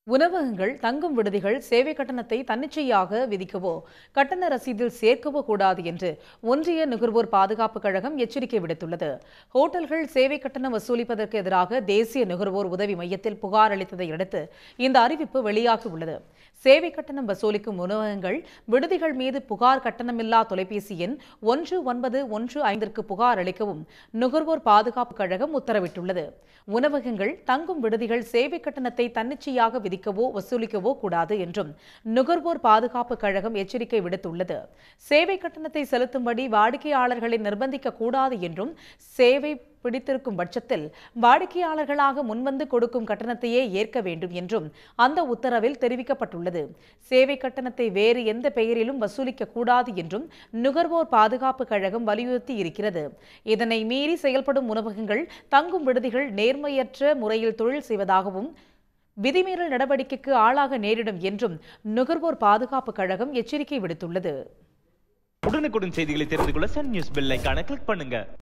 உணவகங்கள் தங்கும் விடுதிகள் சேவை கட்டணத்தை தன்னிச்சையாக விதிக்கவோ கட்டண ரசீதில் சேர்க்கவோ கூடாது என்று ஒன்றிய நுகர்வோர் பாதுகாப்பு கழகம் எச்சரிக்கை விடுத்துள்ளது ஹோட்டல்கள் சேவை கட்டணம் வசூலிப்பதற்கு எதிராக தேசிய நுகர்வோர் உதவி மையத்தில் புகார் அளித்ததை அடுத்து இந்த அறிவிப்பு வெளியாகியுள்ளது சேவை கட்டணம் வசூலிக்கும் உணவகங்கள் விடுதிகள் மீது புகார் கட்டணமில்லா தொலைபேசி எண் ஒன்று ஒன்பது ஒன்று ஐந்திற்கு புகார் அளிக்கவும் நுகர்வோர் பாதுகாப்பு கழகம் உத்தரவிட்டுள்ளது உணவகங்கள் தங்கும் விடுதிகள் சேவை கட்டணத்தை தன்னிச்சையாக விதிக்கவோ வசூலிக்கவோ கூடாது என்றும் நுகர்வோர் பாதுகாப்பு கழகம் எச்சரிக்கை விடுத்துள்ளது சேவை கட்டணத்தை செலுத்தும்படி வாடிக்கையாளர்களை நிர்பந்திக்க கூடாது என்றும் சேவை பிடித்திருக்கும் பட்சத்தில் வாடிக்கையாளர்களாக முன்வந்து கொடுக்கும் கட்டணத்தையே ஏற்க வேண்டும் என்றும் அந்த உத்தரவில் தெரிவிக்கப்பட்டுள்ளது சேவை கட்டணத்தை வேறு எந்த பெயரிலும் வசூலிக்க கூடாது என்றும் நுகர்வோர் பாதுகாப்பு கழகம் வலியுறுத்தி இருக்கிறது இதனை மீறி செயல்படும் உணவகங்கள் தங்கும் விடுதிகள் நேர்மையற்ற முறையில் தொழில் செய்வதாகவும் விதிமீறல் நடவடிக்கைக்கு ஆளாக நேரிடும் என்றும் நுகர்வோர் பாதுகாப்பு கழகம் எச்சரிக்கை விடுத்துள்ளது உடனுக்குடன் செய்திகளை தெரிந்து கொள்ள சன் நியூஸ் பெல் ஐகானை கிளிக் பண்ணுங்க